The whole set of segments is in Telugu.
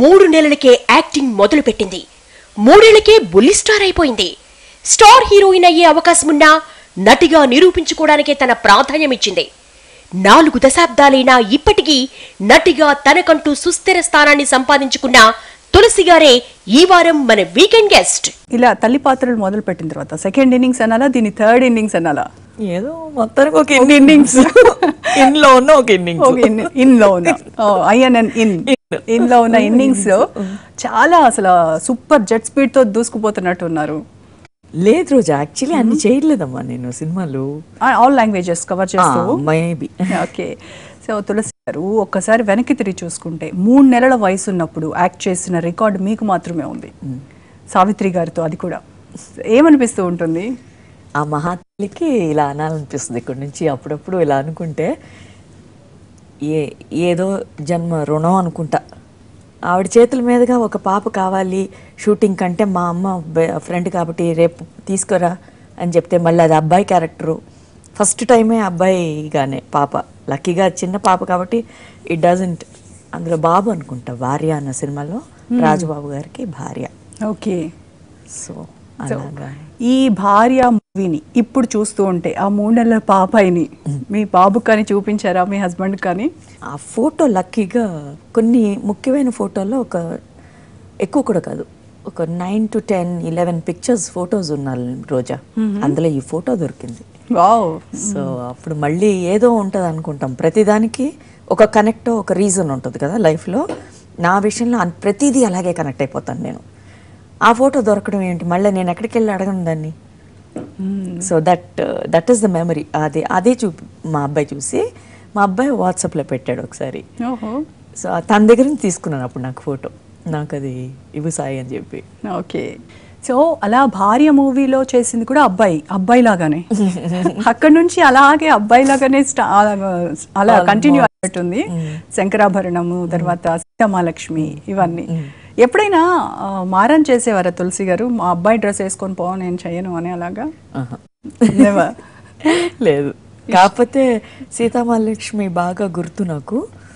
మూడు నెలలకే యాక్టింగ్ మొదలుపెట్టింది మూడేళ్లకే బుల్లి స్టార్ అయిపోయింది స్టార్ హీరోయిన్ అయ్యే అవకాశమున్నా నటిగా నిరూపించుకోవడానికే తన ప్రాధాన్యమిచ్చింది నాలుగు దశాబ్దాలైనా ఇప్పటికీ నటిగా తనకంటూ సుస్థిర స్థానాన్ని సంపాదించుకున్న తులసి గారే ఈ వారం మన వీకెండ్ గెస్ట్ ఇలా తల్లి పాత్రలు మొదలు పెట్టిన తర్వాత సెకండ్ ఇన్నింగ్స్ అనాలా దీని థర్డ్ ఇన్నింగ్స్ అనాలా ఏదో మొత్తానికి ఒక ఒక innings. ఇన్ లో ఉన్న ఒక ఇన్నింగ్స్ ఒక ఇన్ ఇన్ లో ఉన్న ఐఎన్ఎన్ ఇన్ ఇన్ లో ఉన్న ఇన్నింగ్స్ లో చాలా అసలు సూపర్ జెట్ స్పీడ్ తో దూసుకుపోతున్నట్టు ఉన్నారు లేదు రోజు యాక్చువల్లీ అన్ని చేయలేదమ్మా నేను సినిమాలు ఆల్ లాంగ్వేజెస్ కవర్ చేస్తూ maybe okay so Tulasi garu ఒక్కసారి వెనక్కి తిరిగి చూసుకుంటే మూడు నెలల వయసు ఉన్నప్పుడు యాక్ట్ చేసిన రికార్డు మీకు మాత్రమే ఉంది సావిత్రి గారితో అది కూడా ఏమనిపిస్తూ ఉంటుంది ఆ మహాత్లికి ఇలా అనాలనిపిస్తుంది ఇక్కడ నుంచి అప్పుడప్పుడు ఇలా అనుకుంటే ఏ ఏదో జన్మ రుణం అనుకుంటా ఆవిడ చేతుల మీదుగా ఒక పాప కావాలి షూటింగ్ కంటే మా అమ్మ ఫ్రెండ్ కాబట్టి రేపు తీసుకురా అని చెప్తే మళ్ళీ అది అబ్బాయి క్యారెక్టరు ఫస్ట్ టైమే అబ్బాయిగానే పాప లక్కీగా చిన్న పాప కాబట్టి ఇట్ డజంట్ అందులో బాబు అనుకుంటా భార్య అన్న సినిమాలో రాజుబాబు గారికి భార్య ఓకే సో అలాగా ఈ భార్య మూవీని ఇప్పుడు చూస్తూ ఉంటే ఆ మూడు నెలల పాపాయిని మీ బాబుకి కానీ చూపించారా మీ హస్బెండ్ కానీ ఆ ఫోటో లక్కీగా కొన్ని ముఖ్యమైన ఫోటోల్లో ఒక ఎక్కువ కూడా కాదు ఒక nine to ten eleven pictures photos ఉన్నారు రోజా అందులో ఈ ఫోటో దొరికింది వావ్ సో అప్పుడు మళ్ళీ ఏదో ఉంటుంది అనుకుంటాం ప్రతిదానికి ఒక కనెక్ట్ ఒక రీజన్ ఉంటుంది కదా లైఫ్లో నా విషయంలో అన్- ప్రతిదీ అలాగే కనెక్ట్ అయిపోతాను నేను ఆ ఫోటో దొరకడం ఏంటి మళ్ళీ నేను ఎక్కడికి వెళ్ళి అడగను దాన్ని so that that is the memory అదే అదే చూపి మా అబ్బాయి చూసి మా అబ్బాయి వాట్సాప్లో పెట్టాడు ఒకసారి ఓహో సో తన దగ్గర నుంచి తీసుకున్నాను అప్పుడు నాకు ఫోటో నాకు అది ఇవ్వు సాయి అని చెప్పి ఓకే సో అలా భార్య మూవీలో చేసింది కూడా అబ్బాయి అబ్బాయి లాగానే అక్కడ నుంచి అలాగే అబ్బాయి లాగానే స్టా- అలా కంటిన్యూ అయినట్టుంది శంకరాభరణము తర్వాత సీతమాలక్ష్మి ఇవన్నీ ఎప్పుడైనా ఆ, మారం చేసేవారా తులసి గారు మా అబ్బాయి డ్రెస్ వేసుకొని పో నేను చెయ్యను అని అలాగా ఆహా. Never. లేదు కాకపోతే సీతామహాలక్ష్మి బాగా గుర్తు నాకు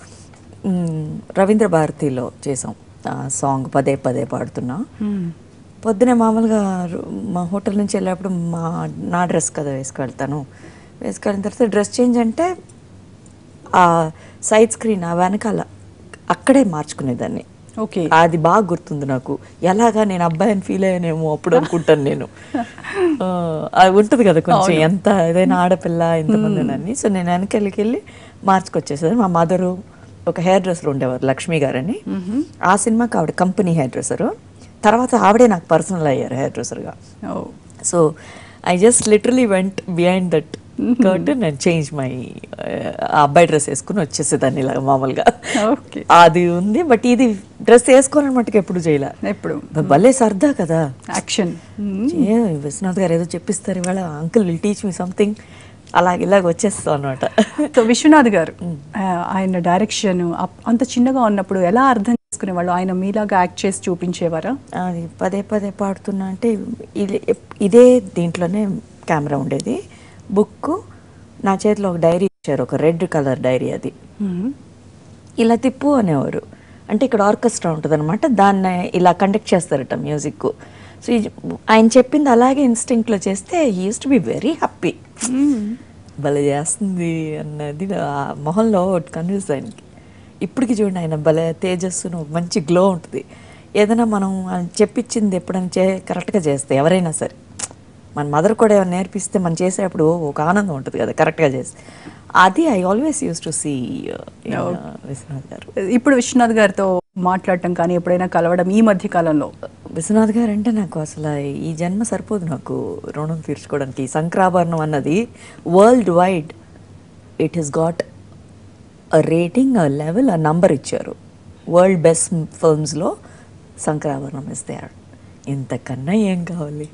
మ్, రవీంద్ర భారతిలో చేసాం ఆ సాంగ్ పదే పదే పాడుతున్నా పొద్దునే మామూలుగా రు- మా హోటల్ నుంచి వెళ్ళేప్పుడు మా నా డ్రెస్ కదా వేసుకెళ్తాను వేసుకెళ్ళిన తర్వాత డ్రెస్ చేంజ్ అంటే ఆ సైడ్ స్క్రీన్ ఆ వెనకాల అక్కడే మార్చుకునేదాన్ని ఓకే అది బాగా గుర్తుంది నాకు ఎలాగా నేను అబ్బాయిని ఫీల్ అయ్యానేమో అప్పుడు అనుకుంటాను నేను ఆ, అది ఉంటుంది కదా కొంచెం ఎంత ఏదైనా ఆడపిల్ల ఎంతమంది అని సో నేను వెనకెళ్ళకి వెళ్ళి మార్చుకొచ్చేసాను మా మదరు ఒక హెయిర్ డ్రెస్సర్ ఉండేవారు లక్ష్మి గారని ఆ సినిమాకి ఆవిడ కంపెనీ హెయిర్ డ్రెస్సరు తర్వాత ఆవిడే నాకు పర్సనల్ అయ్యారు హెయిర్ డ్రెస్సర్గా oh so I just literally went behind that curtain and change my అబ్బాయి డ్రెస్ వేసుకుని వచ్చేసేదాన్ని ఇలా మామూలుగా ఓకే అది ఉంది బట్ ఇది డ్రెస్ వేసుకోవాలని మట్టుకు ఎప్పుడు చేయలే ఎప్పుడు భలే సరదా కదా యాక్షన్ ఏ విశ్వనాథ్ గారు ఏదో చెప్పిస్తారు ఇవాళ uncle will teach me something అలాగ ఇలాగ వచ్చేస్తాం అనమాట సో విశ్వనాథ్ గారు ఆ, ఆయన డైరెక్షన్ అంత చిన్నగా ఉన్నప్పుడు ఎలా అర్థం చేసుకునేవాళ్ళు ఆయన మీలాగా యాక్ట్ చేసి చూపించేవారా అది పదే పదే పాడుతున్నా అంటే ఇది ఇదే దీంట్లోనే కెమెరా ఉండేది బుక్ నా చేతిలో ఒక డైరీ ఇచ్చారు ఒక రెడ్ కలర్ డైరీ అది ఇలా తిప్పు అనేవారు అంటే ఇక్కడ ఆర్కెస్ట్రా ఉంటుంది అనమాట దాన్ని ఇలా కండక్ట్ చేస్తారట మ్యూజిక్ సో ఈ- ఆయన చెప్పింది అలాగే ఇన్స్టింక్ట్లో చేస్తే used to be very happy భలే చేస్తుంది అన్నది ఆ మొహంలో ఒకటి కన్ఫ్యూజ్ ఆయనకి ఇప్పటికి చూడండి ఆయన భలే తేజస్సును మంచి గ్లో ఉంటుంది ఏదైనా మనం ఆయన చెప్పించింది ఎప్పుడైనా చే కరెక్ట్గా చేస్తే ఎవరైనా సరే మన మదర్ కూడా ఏమైనా నేర్పిస్తే మనం చేసేటప్పుడు ఒక ఆనందం ఉంటుంది కదా కరెక్ట్గా చేస్తే అది I always used to see Viswanath garu ఇప్పుడు విశ్వనాథ్ గారితో మాట్లాడటం కానీ ఎప్పుడైనా కలవడం ఈ మధ్య కాలంలో విశ్వనాథ్ గారు అంటే నాకు అసలు ఈ జన్మ సరిపోదు నాకు రుణం తీర్చుకోవడానికి ఈ శంకరాభరణం అన్నది world wide it is got a rating a level a number ఇచ్చారు వరల్డ్ బెస్ట్ ఫిల్మ్స్లో శంకరాభరణం ఇస్తే ఇంతకన్నా ఏం కావాలి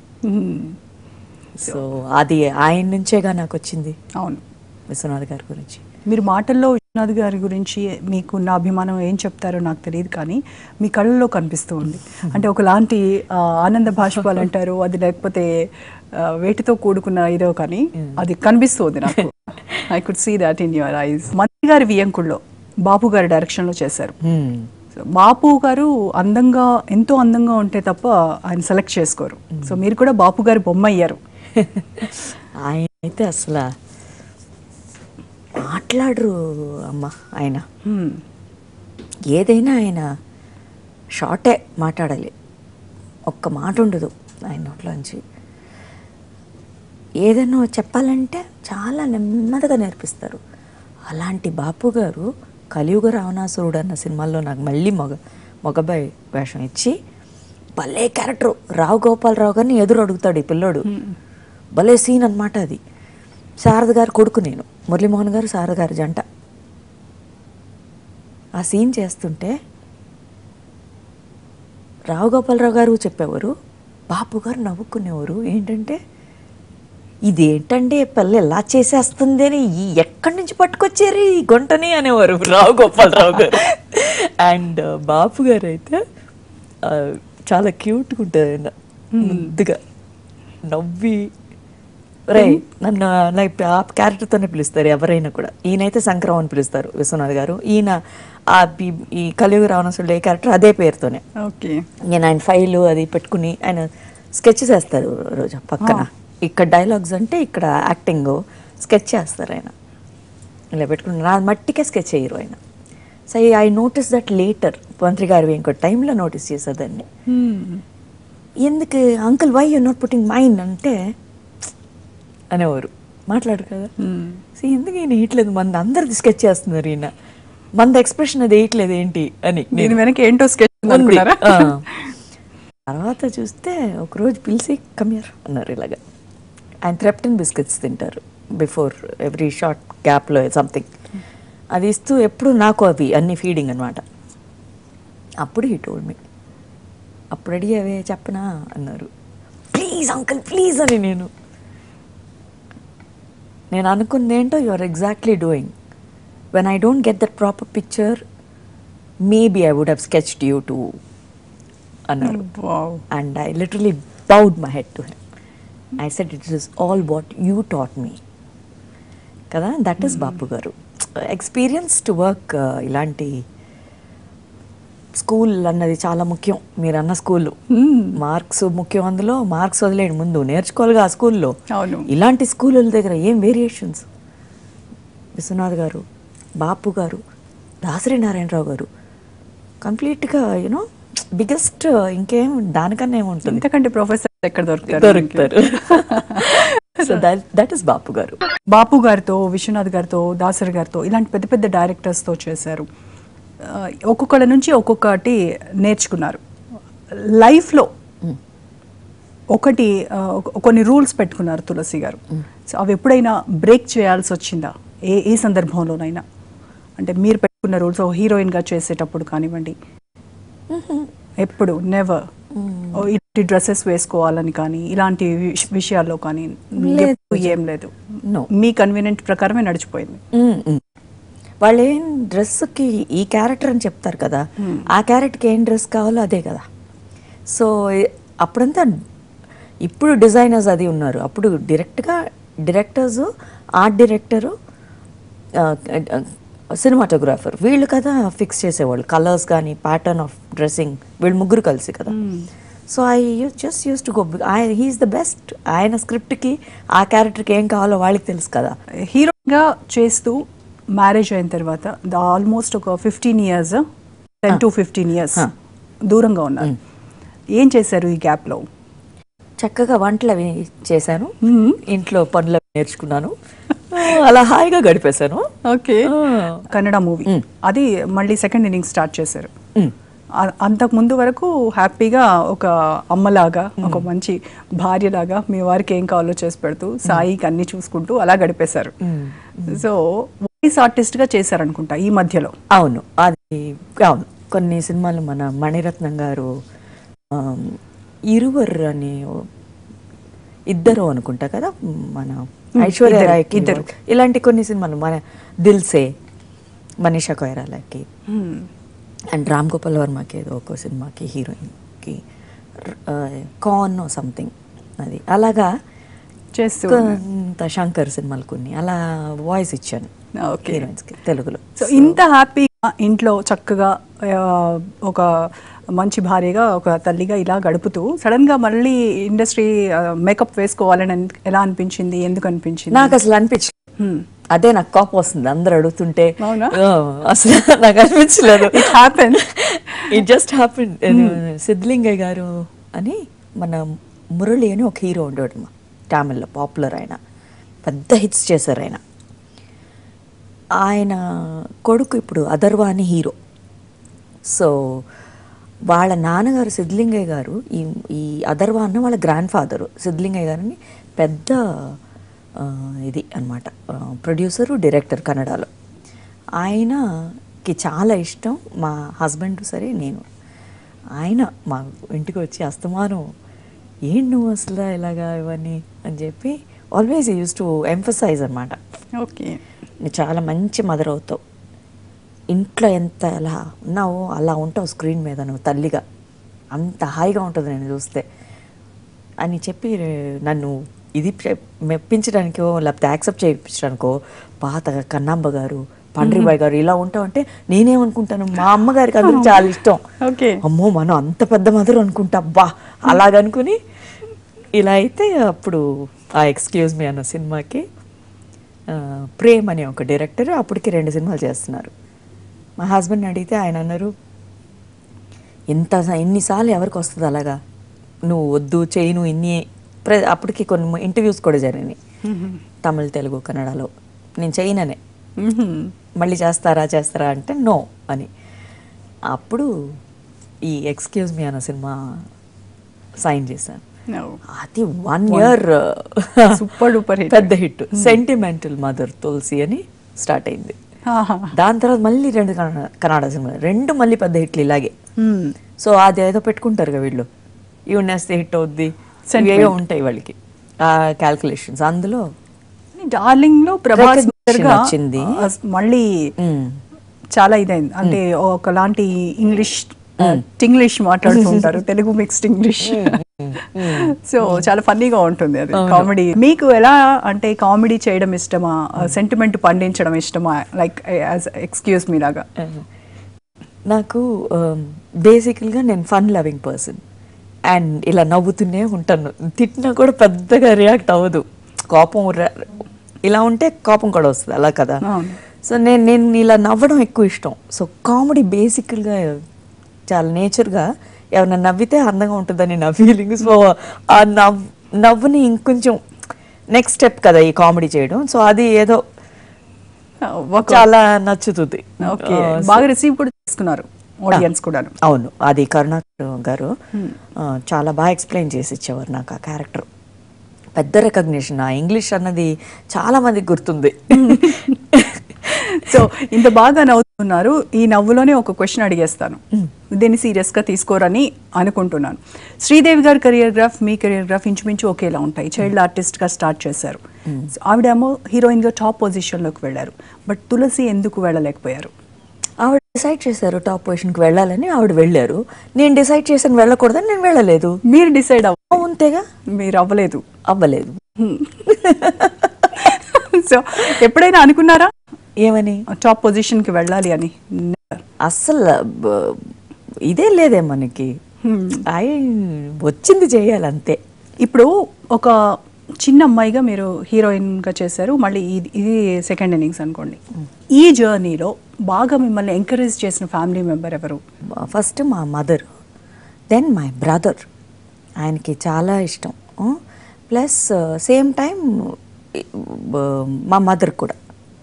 సో అది ఆయన నుంచేగా నాకు వచ్చింది అవును విశ్వనాథ్ గారి గురించి మీరు మాటల్లో విశ్వనాథ్ గారి గురించి మీకు నా అభిమానం ఏం చెప్తారో నాకు తెలియదు కానీ మీ కళ్ళల్లో కనిపిస్తూ ఉంది అంటే ఒకలాంటి ఆ, ఆనంద భాష్పాలు అంటారు అది లేకపోతే ఆ, వేటితో కూడుకున్న ఇదో కానీ అది కనిపిస్తుంది నాకు I could see that in your eyes మంత్రి గారి వియంకుల్లో బాబు గారి డైరెక్షన్లో చేశారు Hmm. సో బాపు గారు అందంగా ఎంతో అందంగా ఉంటే తప్ప ఆయన సెలెక్ట్ చేసుకోరు సో మీరు కూడా బాపు గారి బొమ్మ అయ్యారు ఆయన అయితే అసలు మాట్లాడరు అమ్మ ఆయన Hmm. ఏదైనా ఆయన షార్టే మాట్లాడాలి ఒక్క మాట ఉండదు ఆయన నోట్లోంచి ఏదైనా చెప్పాలంటే చాలా నెమ్మదిగా నేర్పిస్తారు అలాంటి బాపు గారు కలియుగ రావణాసురుడు అన్న సినిమాల్లో నాకు మళ్ళీ మగ మగబాయి వేషం ఇచ్చి భలే క్యారెక్టర్ రావు గోపాలరావు గారిని ఎదురు అడుగుతాడు ఈ పిల్లోడు భలే సీన్ అన్నమాట అది శారద గారు కొడుకు నేను మురళీమోహన్ గారు శారద గారి జంట ఆ సీన్ చేస్తుంటే రావు గోపాలరావు గారు చెప్పేవారు బాపు గారు నవ్వుకునేవారు ఏంటంటే ఇదేంటండి పిల్ల ఎలా చేసేస్తుంది అని ఈ ఎక్కడి నుంచి పట్టుకొచ్చారు ఈ గుంటని అనేవారు రావు గోపాలరావు గారు అండ్ బాపు గారు అయితే ఆ, చాలా క్యూట్గా ఉంటుంది ఆయన ముద్దుగా నవ్వి రే నన్ను లైక్ ఆ క్యారెక్టర్తోనే పిలుస్తారు ఎవరైనా కూడా ఈయనైతే శంకరం అని పిలుస్తారు విశ్వనాథ్ గారు ఈయన ఆ బి- ఈ కలియుగ రావణసుడు ఏ క్యారెక్టర్ అదే పేరుతోనే ఓకే నేను ఆయన ఫైల్ అది పెట్టుకుని ఆయన స్కెచ్ చేస్తారు రోజు పక్కన ఇక్కడ డైలాగ్స్ అంటే ఇక్కడ యాక్టింగ్ స్కెచ్ చేస్తారు ఆయన ఇలా పెట్టుకుని నా మట్టికే స్కెచ్ చేయరు ఆయన so I notice that later మంత్రి గారు ఇంకో టైంలో నోటీస్ చేసేదాన్ని ఎందుకు uncle why you not putting mind అంటే అనేవారు మాట్లాడు కదా సో ఎందుకు ఈయన వేయట్లేదు మంది అందరిది స్కెచ్ చేస్తున్నారు ఈయన మంది ఎక్స్ప్రెషన్ అది వేయట్లేదు ఏంటి అని దీని వెనక ఏంటో స్కెచ్ ఉంది. అనుకున్నారా ఆ. తర్వాత చూస్తే ఒకరోజు పిలిచి కమియర్ అన్నారు ఇలాగా ఆయన థ్రెప్టిన్ బిస్కెట్స్ తింటారు బిఫోర్ ఎవ్రీ షార్ట్ గ్యాప్లో సంథింగ్ అది ఇస్తూ ఎప్పుడు నాకు అవి అన్ని ఫీడింగ్ అనమాట అప్పుడు హీ టోల్డ్ మీ అప్పుడు అడిగావే చెప్పనా అన్నారు ప్లీజ్ అంకుల్ ప్లీజ్ అని నేను నేను అనుకుంది ఏంటో you are exactly doing when I don't get that proper picture maybe I would have sketched you too అన్నారు wow and I literally bowed my head to him I said it is all what you taught me కదా that is Bapu garu experience to work ఇలాంటి స్కూల్ అన్నది చాలా ముఖ్యం మీరు అన్న స్కూల్ మార్క్స్ ముఖ్యం అందులో మార్క్స్ వదిలేడు ముందు నేర్చుకోవాలిగా ఆ స్కూల్లో అవును. ఇలాంటి స్కూళ్ళ దగ్గర ఏం వేరియేషన్స్ విశ్వనాథ్ గారు బాపు గారు దాసరి నారాయణరావు గారు కంప్లీట్గా యూనో బిగ్గెస్ట్ ఇంకేం దానికన్నా ఏముంటుంది ఇంతకంటే ప్రొఫెసర్ ఎక్కడ దొరుకుతారు దొరుకుతారు so that that is Bapu garu Bapu గారితో విశ్వనాథ్ గారితో దాసరి గారితో ఇలాంటి పెద్ద పెద్ద డైరెక్టర్స్తో చేశారు ఆ, ఒక్కొక్కళ్ళ నుంచి ఒక్కొక్కటి నేర్చుకున్నారు లైఫ్లో ఒకటి ఆ, ఒక- కొన్ని రూల్స్ పెట్టుకున్నారు తులసి గారు సో అవి ఎప్పుడైనా బ్రేక్ చేయాల్సి వచ్చిందా ఏ ఏ సందర్భంలోనైనా అంటే మీరు పెట్టుకున్న రూల్స్ హీరోయిన్గా చేసేటప్పుడు కానివ్వండి ఎప్పుడు నెవర్ ఇలాంటి డ్రెస్సెస్ వేసుకోవాలని కానీ ఇలాంటి విష- విషయాల్లో కానీ లేదు. ఎప్పుడు ఏం లేదు No. మీ కన్వీనియంట్ ప్రకారమే నడిచిపోయింది మ్మ్, మ్మ్. వాళ్ళు ఏం డ్రెస్కి ఈ క్యారెక్టర్ అని చెప్తారు కదా ఆ క్యారెక్టర్కి ఏం డ్రెస్ కావాలో అదే కదా సో అప్పుడంతా ఇప్పుడు డిజైనర్స్ అది ఉన్నారు అప్పుడు డైరెక్ట్గా డైరెక్టర్స్ ఆర్ట్ డైరెక్టరు సినిమాటోగ్రాఫర్ వీళ్ళు కదా ఫిక్స్ చేసేవాళ్ళు కలర్స్ కానీ ప్యాటర్న్ ఆఫ్ డ్రెస్సింగ్ వీళ్ళు ముగ్గురు కలిసి కదా so I just used to go he's the best ఆయన స్క్రిప్ట్కి ఆ క్యారెక్టర్కి ఏం కావాలో వాళ్ళకి తెలుసు కదా హీరోగా చేస్తూ మ్యారేజ్ అయిన తర్వాత ఆల్మోస్ట్ ఒక fifteen years ten to fifteen years Huh. దూరంగా ఉన్నారు ఏం చేశారు ఈ గ్యాప్ లో చక్కగా వంటలు అవి చేశాను ఇంట్లో పనులు అవి నేర్చుకున్నాను అలా హాయిగా గడిపేశాను okay Ah. Kannada movie Mm. అది మళ్ళీ సెకండ్ ఇన్నింగ్ స్టార్ట్ చేశారు Mm. అ- అంతకు ముందు వరకు హ్యాపీగా ఒక అమ్మలాగా ఒక మంచి భార్యలాగా మీ వారికి ఏం కావాలో చేసి పెడుతూ సాయికి అన్ని చూసుకుంటూ అలా గడిపేశారు సో వాయిస్ ఆర్టిస్ట్ గా చేశారనుకుంటా ఈ మధ్యలో అవును అది అవును కొన్ని సినిమాలు మన మణిరత్నం గారు ఆమ్, ఇరువర్ అని ఓ- ఇద్దరు అనుకుంటా కదా మన ఐశ్వర్య ఇద్దరు, రాయ్కి ఇద్దరు. ఇలాంటి కొన్ని సినిమాలు మన దిల్సే మనీషా కొయిరాలకి అండ్ రామ్ గోపాల్ వర్మకి ఏదో ఒక సినిమాకి హీరోయిన్కి కాన్ సంథింగ్ అది అలాగా చేస్తూ కొంత శంకర్ సినిమాలు కొన్ని అలా వాయిస్ ఇచ్చాను ఓకే హీరోయిన్స్కి తెలుగులో సో ఇంత హ్యాపీ ఇంట్లో చక్కగా ఆ, ఒక మంచి భార్యగా ఒక తల్లిగా ఇలా గడుపుతూ సడన్ గా మళ్ళీ ఇండస్ట్రీ మేకప్ వేసుకోవాలని అన్- ఎలా అనిపించింది ఎందుకు అనిపించింది నాకు అసలు అనిపించలేదు Hmm. అదే నాకు కోపం వస్తుంది అందరు అడుగుతుంటే అవునా? ఆ, అసలు నాకు అనిపించలేదు It happened. It just happen Siddalingaiah garu అని మన మురళి అని ఒక హీరో ఉండేవాడు మా తమిళ్లో పాపులర్ ఆయన పెద్ద హిట్స్ చేశారు ఆయన ఆయన కొడుకు ఇప్పుడు అదర్వా అని హీరో సో వాళ్ళ నాన్నగారు సిద్ధలింగయ్య గారు ఈ ఈ అదర్వా అన్న వాళ్ళ గ్రాండ్ ఫాదరు సిద్ధలింగయ్య గారిని పెద్ద ఆ, ఇది అనమాట ప్రొడ్యూసరు డైరెక్టర్ కన్నడలో ఆయనకి చాలా ఇష్టం మా హస్బెండ్ సరే నేను ఆయన మా ఇంటికి వచ్చి అస్తమానం ఏం నువ్వు అసలు ఇలాగా ఇవన్నీ అని చెప్పి ఆల్వేస్ యూస్ టు ఎంఫసైజ్ అనమాట ఓకే నువ్వు చాలా మంచి మదర్ అవుతావు ఇంట్లో ఎంత ఎలా ఉన్నావో అలా ఉంటావు స్క్రీన్ మీద నువ్వు తల్లిగా అంత హాయిగా ఉంటుంది నేను చూస్తే అని చెప్పి నన్ను ఇది చె- మెప్పించడానికో లేకపోతే యాక్సెప్ట్ చేయించడానికో పాత కన్నాంబ గారు పండ్రిబాయ్ గారు ఇలా ఉంటామంటే నేనేమనుకుంటాను మా అమ్మగారికి అందరూ చాలా ఇష్టం ఓకే అమ్మో మనం అంత పెద్ద మదర్ అనుకుంటా అబ్బా అలాగనుకుని ఇలా అయితే అప్పుడు ఆ ఎక్స్క్యూజ్ మీ అన్న సినిమాకి ఆ, ప్రేమ్ అనే ఒక డైరెక్టర్ అప్పటికి రెండు సినిమాలు చేస్తున్నారు మా హస్బెండ్ అడిగితే ఆయన అన్నారు ఇంత ఎన్నిసార్లు ఎవరికి వస్తుంది అలాగా నువ్వు వద్దు చేయను ఇన్ని ప్ర అప్పటికి కొన్ని ఇంటర్వ్యూస్ కూడా జరిగినాయి తమిళ తెలుగు కన్నడలో నేను చేయననే మళ్ళీ చేస్తారా చేస్తారా అంటే నో అని అప్పుడు ఈ ఎక్స్క్యూజ్ మీ అన్న సినిమా సైన్ చేశాను అది one year Super duper hit. పెద్ద హిట్ సెంటిమెంటల్ మదర్ తులసి అని స్టార్ట్ అయింది దాని తర్వాత మళ్ళీ రెండు కన్నడ కన్నడ సినిమా రెండు మళ్ళీ పెద్ద హిట్లు ఇలాగే సో అది ఏదో పెట్టుకుంటారు కదా వీళ్ళు ఇవి నేస్తే హిట్ అవుద్ది Sentiment. ఏవో ఉంటాయి వాళ్ళకి ఆ క్యాల్కులేషన్స్ అందులో డార్లింగ్ లో ప్రభాస్ Recognition గా, వచ్చింది. ఆ, మళ్ళీ మ్, చాలా ఇదైంది అంటే ఒకలాంటి ఇంగ్లీష్ ఇంగ్లీష్ మాట్లాడుతుంటారు తెలుగు మిక్స్డ్ ఇంగ్లీష్ సో చాలా ఫన్నీగా ఉంటుంది అది కామెడీ మీకు ఎలా అంటే కామెడీ చేయడం ఇష్టమా సెంటిమెంట్ పండించడం ఇష్టమా లైక్ ఎక్స్క్యూజ్ మీ లాగా నాకు బేసికల్గా నేను ఫన్ లవింగ్ పర్సన్ అండ్ ఇలా నవ్వుతూనే ఉంటాను తిట్టినా కూడా పెద్దగా రియాక్ట్ అవ్వదు కోపం ర- ఇలా ఉంటే కోపం కూడా వస్తుంది అలా కదా అవును. సో నేను నేను ఇలా నవ్వడం ఎక్కువ ఇష్టం సో కామెడీ బేసికల్గా చాలా నేచర్గా ఎవరైనా నవ్వితే అందంగా ఉంటుందని నా ఫీలింగ్ సో ఆ నవ్ నవ్వుని ఇంకొంచెం నెక్స్ట్ స్టెప్ కదా ఈ కామెడీ చేయడం సో అది ఏదో చాలా నచ్చుతుంది ఓకే ఆ, బాగా రిసీవ్ కూడా చేసుకున్నారు ఆడియన్స్ కూడా అవును అది కరుణాకర్ గారు ఆ, చాలా బాగా ఎక్స్ప్లెయిన్ చేసి ఇచ్చేవారు నాకు ఆ క్యారెక్టర్ పెద్ద రికగ్నిషన్ ఆ ఇంగ్లీష్ అన్నది చాలా మందికి గుర్తుంది సో ఇంత బాగా నవ్వుతున్నారు ఈ నవ్వులోనే ఒక క్వశ్చన్ అడిగేస్తాను దీన్ని సీరియస్ గా తీసుకోరని అనుకుంటున్నాను శ్రీదేవి గారి కెరియర్ గ్రాఫ్ మీ కెరియర్ గ్రాఫ్ ఇంచుమించు ఒకేలా ఉంటాయి చైల్డ్ ఆర్టిస్ట్ గా స్టార్ట్ చేశారు So, ఆవిడేమో హీరోయిన్ గా టాప్ పొజిషన్ లోకి వెళ్ళారు బట్ తులసి ఎందుకు వెళ్ళలేకపోయారు ఆవిడ డిసైడ్ చేశారు టాప్ పొజిషన్కి వెళ్ళాలని ఆవిడ వెళ్ళారు నేను డిసైడ్ చేశాను వెళ్ళకూడదని నేను వెళ్ళలేదు మీరు డిసైడ్ అవ్వ అంతేగా మీరు అవ్వలేదు అవ్వలేదు సో ఎప్పుడైనా అనుకున్నారా ఏమని టాప్ పొజిషన్ కి వెళ్ళాలి అని అస్సలు బ- ఇదే లేదే మనకి అయి వచ్చింది చేయాలి అంతే ఇప్పుడు ఒక చిన్న అమ్మాయిగా మీరు హీరోయిన్ గా చేశారు మళ్ళీ ఇది ఇది సెకండ్ ఇన్నింగ్స్ అనుకోండి ఈ జర్నీలో బాగా మిమ్మల్ని ఎంకరేజ్ చేసిన ఫ్యామిలీ మెంబర్ ఎవరు ఫస్ట్ మా మదర్ దెన్ మై బ్రదర్ ఆయనకి చాలా ఇష్టం ప్లస్ సేమ్ టైం మా మదర్ కూడా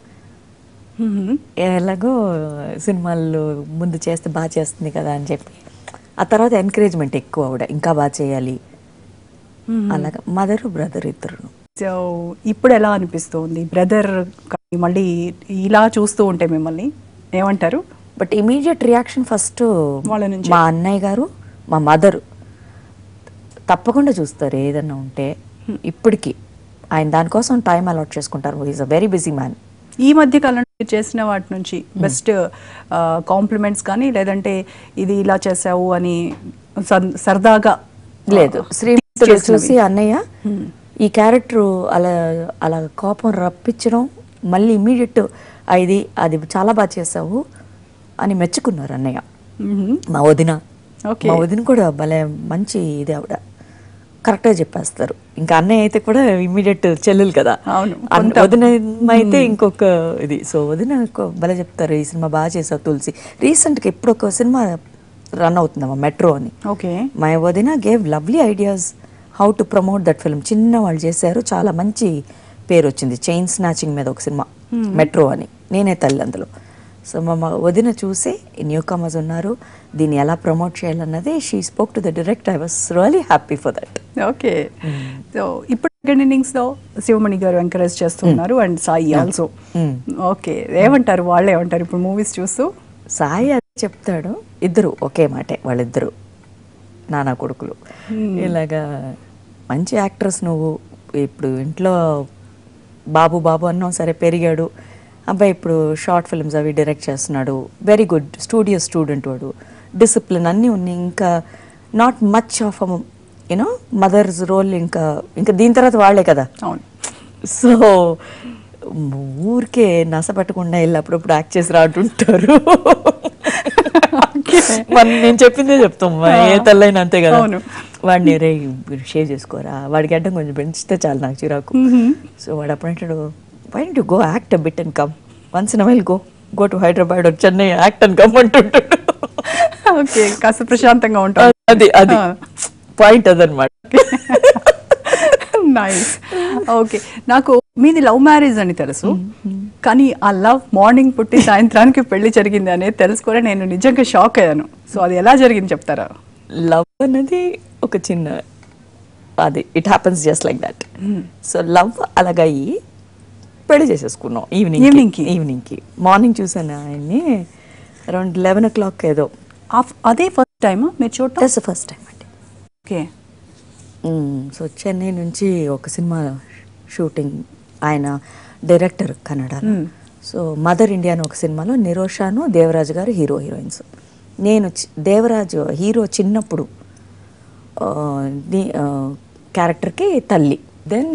ఎలాగో సినిమాల్లో ముందు చేస్తే బాగా చేస్తుంది కదా అని చెప్పి ఆ తర్వాత ఎంకరేజ్మెంట్ ఎక్కువ ఆవిడ ఇంకా బాగా చేయాలి అలాగా మదర్ బ్రదర్ ఇద్దరు సో ఇప్పుడు ఎలా అనిపిస్తుంది బ్రదర్ మళ్ళీ ఇలా చూస్తూ ఉంటే మిమ్మల్ని ఏమంటారు బట్ ఇమీడియట్ రియాక్షన్ ఫస్ట్ వాళ్ళ నుంచి. మా అన్నయ్య గారు మా మదర్ తప్పకుండా చూస్తారు ఏదన్నా ఉంటే ఇప్పటికి ఆయన దానికోసం టైం అలాట్ చేసుకుంటారు is a very busy man ఈ మధ్య కాలంలో మీరు చేసిన వాటి నుంచి బెస్ట్ కాంప్లిమెంట్స్ కానీ లేదంటే ఇది ఇలా చేసావు అని సర్- సరదాగా లేదు ఆ, శ్రీమంతుడు చేసినవి. చూసి అన్నయ్య ఈ క్యారెక్టర్ అలా అలా కోపం రప్పించడం మళ్ళీ ఇమీడియట్ ఇది అది చాలా బాగా చేసావు అని మెచ్చుకున్నారు అన్నయ్య మ్మ్. మా వదిన Okay. మా వదిన కూడా భలే మంచి ఇది ఆవిడ కరెక్ట్గా చెప్పేస్తారు ఇంకా అన్నయ్య అయితే కూడా ఇమ్మీడియట్ చెల్లెలు కదా అవును, అన్న- కొంత- వదిన అయితే ఇంకొక ఇది సో వదిన కొ- భలే చెప్తారు ఈ సినిమా బాగా చేసావు తులసి రీసెంట్గా ఇప్పుడు ఒక సినిమా రన్ అవుతుందమ్మా మెట్రో అని ఓకే మై వదిన gave lovely ideas how to promote that film చిన్న వాళ్ళు చేశారు చాలా మంచి పేరు వచ్చింది చైన్ స్నాచింగ్ మీద ఒక సినిమా మెట్రో అని నేనే తల్లి అందులో సో మా మా వదిన చూసి న్యూ కమర్స్ ఉన్నారు దీన్ని ఎలా ప్రమోట్ చేయాలన్నది she spoke to the direct I was really happy for that okay so ఇప్పుడు సెకండ్ ఇన్నింగ్స్ లో శివమణి గారు ఎంకరేజ్ చేస్తున్నారు and Sai also Mm. Okay ఏమంటారు వాళ్ళు ఏమంటారు ఇప్పుడు మూవీస్ చూస్తూ సాయి అది చెప్తాడు ఇద్దరు ఒకే మాటే వాళ్ళిద్దరు నానా కొడుకులు ఇలాగా మంచి యాక్ట్రెస్ నువ్వు ఇప్పుడు ఇంట్లో బాబు బాబు అన్నావు సరే పెరిగాడు అబ్బాయి ఇప్పుడు షార్ట్ ఫిల్మ్స్ అవి డైరెక్ట్ చేస్తున్నాడు వెరీ గుడ్ స్టూడియో స్టూడెంట్ వాడు డిసిప్లిన్ అన్నీ ఉన్నాయి ఇంకా not much of you know mother's role ఇంకా ఇంకా దీని తర్వాత వాళ్ళే కదా అవును సో ఊరికే నస పెట్టకుండా వెళ్ళి అప్పుడప్పుడు యాక్ట్ చేసి రాటుంటారు మన నేను చెప్పిందే చెప్తాం మా ఏ తల్లైనా అంతే కదా అవును. వాడిని రే షేవ్ చేసుకోరా వాడికి అడ్డం కొంచెం పెంచితే చాలు నాకు చిరాకు సో వాడు అప్పుడు అంటాడు why to go act bit and come once in while go go to Hyderabad or Chennai act and come అంటుంటాడు ఓకే కాస్త ప్రశాంతంగా ఉంటాం అది అది పాయింట్ అదనమాట నైస్ ఓకే నాకు మీది లవ్ మ్యారేజ్ అని తెలుసు కానీ ఆ లవ్ మార్నింగ్ పుట్టి సాయంత్రానికి పెళ్లి జరిగింది అనేది తెలుసుకొని నేను నిజంగా షాక్ అయ్యాను సో అది ఎలా జరిగింది చెప్తారా లవ్ అనేది ఒక చిన్న అది it happens just like that so love అలాగయ్యి పెళ్లి చేసేసుకున్నాం ఈవినింగ్ Evening కి? ఈవినింగ్ కి మార్నింగ్ చూసాను ఆయన్ని అరౌండ్ లెవెన్ ఓ క్లాక్ ఏదో ఆఫ్- అదే ఫస్ట్ టైం మీరు చూడటం దట్స్ ఫస్ట్ టైం అండి ఓకే సో చెన్నై నుంచి ఒక సినిమా షూటింగ్ ఆయన director Kannada so mother India అని ఒక సినిమాలో నిరోషాను దేవరాజు గారు హీరో హీరోయిన్స్ నేను చి- దేవరాజు హీరో చిన్నప్పుడు ఆ, ది- ఆ, క్యారెక్టర్కి తల్లి దెన్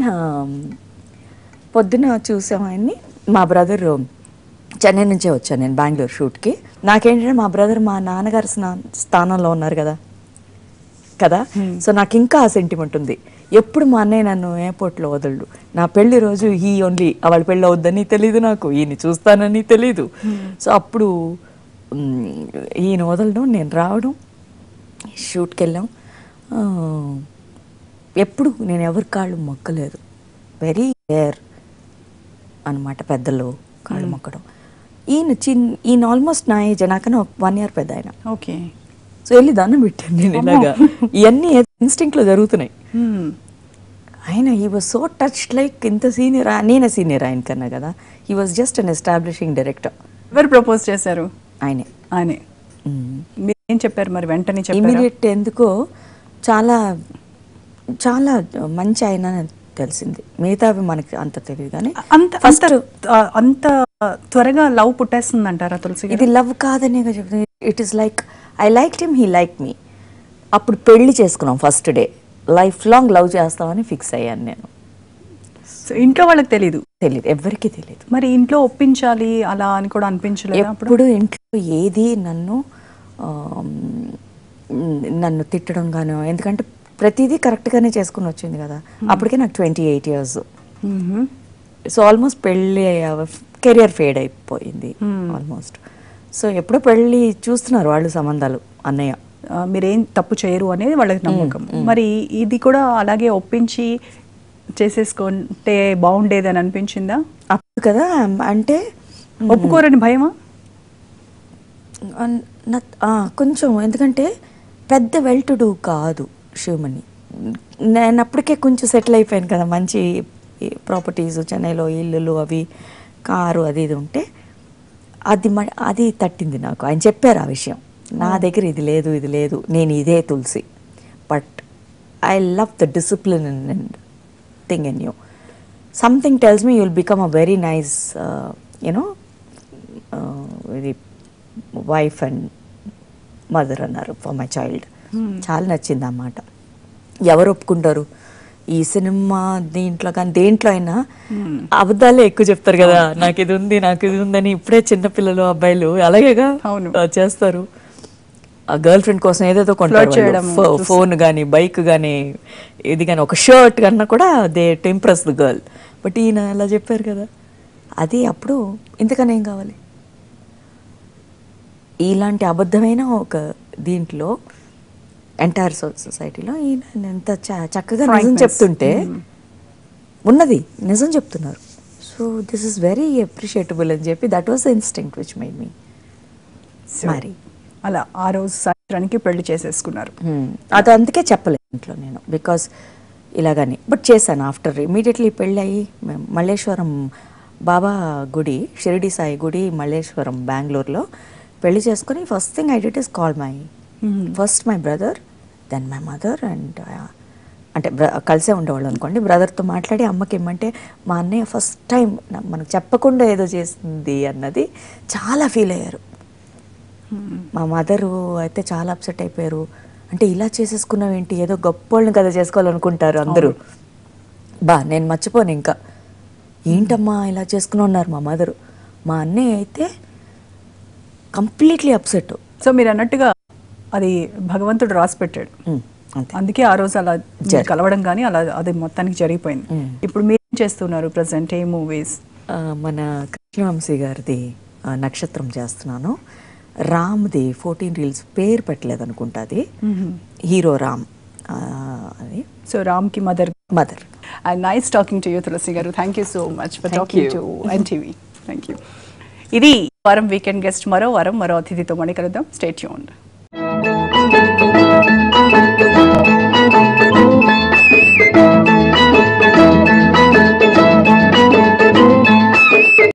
పొద్దున చూసాం ఆయన్ని మా బ్రదర్ చెన్నై నుంచే వచ్చాను నేను బెంగళూరు షూట్కి నాకేంటంటే మా బ్రదర్ మా నాన్నగారి స్నా- స్థానంలో ఉన్నారు కదా కదా సో నాకు ఇంకా ఆ సెంటిమెంట్ ఉంది ఎప్పుడు మా అన్నయ్య నన్ను ఎయిర్పోర్ట్లో వదలడు నా పెళ్లి రోజు ఈ ఓన్లీ వాళ్ళ పెళ్ళి అవుద్దని తెలియదు నాకు ఈయన చూస్తానని తెలీదు సో అప్పుడు మ్, ఈయన వదలడం నేను రావడం షూట్కి వెళ్ళాం ఆ, ఎప్పుడు నేను ఎవరి కాళ్ళు మొక్కలేదు వెరీ రేర్ అనమాట పెద్దలు కాళ్ళు మొక్కడం ఈయన చిన్ ఈయన ఆల్మోస్ట్ నా ఏజ్ నాకన్నా వన్ ఇయర్ పెద్ద ఆయన ఓకే సో వెళ్ళి దండం పెట్టాను నేను ఇలాగా ఇవన్నీ ఇన్స్టింక్ట్లో జరుగుతున్నాయి ఆయన he was so touch like ఇంత సీనియర్ నేనే సీనియర్ ఆయన కన్నా కదా he was just an establishing director ఎవరు ప్రపోజ్ చేశారు ఆయనే ఆయనే మీరు ఏం చెప్పారు మరి వెంటనే చెప్పారు ఇమీడియట్ ఎందుకో చాలా చాలా మంచి ఆయన అని తెలిసింది మిగతావి మనకి అంత తెలియదు కానీ అంత అంత అంత త్వరగా లవ్ పుట్టేస్తుంది అంటారా తులసి గారు? ఇది లవ్ కాదనే చెప్తుంది it is like I like him he like me అప్పుడు పెళ్లి చేసుకున్నాం first day life long love చేస్తామని ఫిక్స్ అయ్యాను నేను సో ఇంట్లో వాళ్ళకి తెలీదు తెలియదు ఎవరికీ తెలియదు మరి ఇంట్లో ఒప్పించాలి అలా అని కూడా అనిపించలేదు అప్పుడు ఎప్పుడు ఇంట్లో ఏది నన్ను ఆమ్, నన్ను తిట్టడం గాను ఎందుకంటే ప్రతిదీ కరెక్ట్గానే చేసుకుని వచ్చింది కదా అప్పటికే నాకు ట్వంటీ ఎయిట్ ఇయర్స్ మ్మ్. సో ఆల్మోస్ట్ పెళ్ళి కెరియర్ ఫేడ్ అయిపోయింది ఆల్మోస్ట్ సో ఎప్పుడో పెళ్ళి చూస్తున్నారు వాళ్ళు సంబంధాలు అన్నయ్య ఆ, మీరేం తప్పు చేయరు అనేది వాళ్ళకి నమ్మకం మరి ఇది కూడా అలాగే ఒప్పించి చేసేసుకుంటే బాగుండేది అని అనిపించిందా అప్పుడు కదా అంటే ఒప్పుకోరని భయమా అన్- నా- ఆ, కొంచెం ఎందుకంటే పెద్ద వెల్ టు డూ కాదు శివమణి నేను అప్పటికే కొంచెం సెటిల్ అయిపోయాను కదా మంచి ప్రాపర్టీస్ చెన్నైలో ఇల్లులు అవి కారు అది ఇది ఉంటే అది మ అది తట్టింది నాకు ఆయన చెప్పారు ఆ విషయం నా దగ్గర ఇది లేదు ఇది లేదు నేను ఇదే Tulasi but I love the discipline and thing in you something tells me you'll become a very nice you know ఇది వైఫ్ అండ్ మదర్ అన్నారు ఫర్ మై చైల్డ్ చాలా నచ్చింది అన్నమాట ఎవరు ఒప్పుకుంటారు ఈ సినిమా దీంట్లో కానీ దేంట్లో అయినా అబద్ధాలే ఎక్కువ చెప్తారు కదా నాకు ఇది ఉంది నాకు ఇది ఉందని ఇప్పుడే చిన్నపిల్లలు అబ్బాయిలు అలాగేగా అవును. ఆ, చేస్తారు ఆ గర్ల్ ఫ్రెండ్ కోసం ఏదేదో కొంటారు Flirt చేయడము, వాళ్ళు. ఫో- ఫోన్ కానీ బైక్ కానీ ఇది కానీ ఒక షర్ట్ కన్నా కూడా they to impress the girl but ఈయన అలా చెప్పారు కదా అది అప్పుడు ఇంతకన్నా ఏం కావాలి ఇలాంటి అబద్ధమైన ఒక దీంట్లో ఎంటైర్ సొసైటీలో ఈయన ఎంత చ- చక్కగా నిజం Frankness. చెప్తుంటే ఉన్నది నిజం చెప్తున్నారు so this is very appreciable అని చెప్పి that was the instinct which made me So, మరి అలా ఆ రోజు సాయంత్రానికి పెళ్లి చేసేసుకున్నారు అది అందుకే చెప్పలేదు ఇంట్లో నేను బికాస్ ఇలాగని బట్ చేశాను ఆఫ్టర్ ఇమీడియట్లీ పెళ్ళి అయ్యి మేము మల్లేశ్వరం బాబా గుడి షిరిడి సాయి గుడి మల్లేశ్వరం బెంగళూరులో పెళ్లి చేసుకుని first thing I did is call my first my brother then my mother and అంటే బ్ర కలిసే ఉండేవాళ్ళు అనుకోండి బ్రదర్తో మాట్లాడి అమ్మకి ఏమంటే మా అన్నయ్య ఫస్ట్ టైం మనకు చెప్పకుండా ఏదో చేస్తుంది అన్నది చాలా ఫీల్ అయ్యారు మా మదరు అయితే చాలా అప్సెట్ అయిపోయారు అంటే ఇలా చేసేసుకున్నావు ఏంటి ఏదో గొప్పోళ్ళని కదా చేసుకోవాలనుకుంటారు అందరూ బా నేను మర్చిపోను ఇంకా ఏంటమ్మా ఇలా చేసుకుని ఉన్నారు మా మదరు మా అన్నయ్య అయితే కంప్లీట్లీ అప్సెట్ సో మీరు అన్నట్టుగా అది భగవంతుడు రాసి పెట్టాడు అంతే అందుకే ఆ రోజు అలా మీరు జరి- కలవడం కానీ అలా అది మొత్తానికి జరిగిపోయింది మ్మ్. ఇప్పుడు మీరు ఏం చేస్తున్నారు ప్రజెంట్ ఏ మూవీస్ ఆ, మన కృష్ణవంశీ గారిది ఆ, నక్షత్రం చేస్తున్నాను రామ్ది ఫోర్టీన్ రీల్స్ పేరు పెట్టలేదు అనుకుంటా అది హీరో రామ్ ఆ, అది సో రామ్ కి mother mother and nice talking to you Tulasi garu thank you so much for Thank talking you. To NTV thank you ఇది వారం వీకెండ్ గెస్ట్ మరో వారం మరో అతిథితో మళ్ళీ కలుద్దాం స్టేట్ యూన్